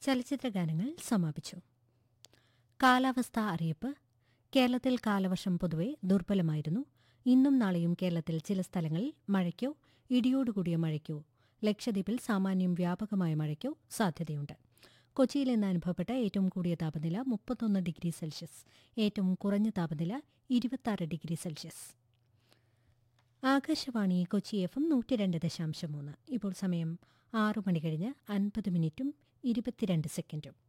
ചലച്ചിത്ര ഗാനങ്ങൾ സമാപിച്ചു കാലാവസ്ഥ അറിയിപ്പ് കേരളത്തിൽ കാലവർഷം പൊതുവെ ദുർബലമായിരുന്നു ഇന്നും നാളെയും കേരളത്തിൽ ചില സ്ഥലങ്ങളിൽ മഴയ്ക്കോ ഇടിയോടുകൂടിയ മഴയ്ക്കോ ലക്ഷദ്വീപിൽ സാമാന്യം വ്യാപകമായ മഴയ്ക്കോ സാധ്യതയുണ്ട് കൊച്ചിയിൽ ഇന്ന് അനുഭവപ്പെട്ട ഏറ്റവും കൂടിയ താപനില മുപ്പത്തൊന്ന് ഡിഗ്രി സെൽഷ്യസ് ഏറ്റവും കുറഞ്ഞ താപനില ഇരുപത്തിയാറ് degree Celsius Akashvani Kochi F M നൂറ്റി രണ്ട് ദശാംശം മൂന്ന് ഇപ്പോൾ സമയം ആറു മണി കഴിഞ്ഞ് അൻപത് മിനിറ്റും ഇരുപത്തിരണ്ട് സെക്കൻഡും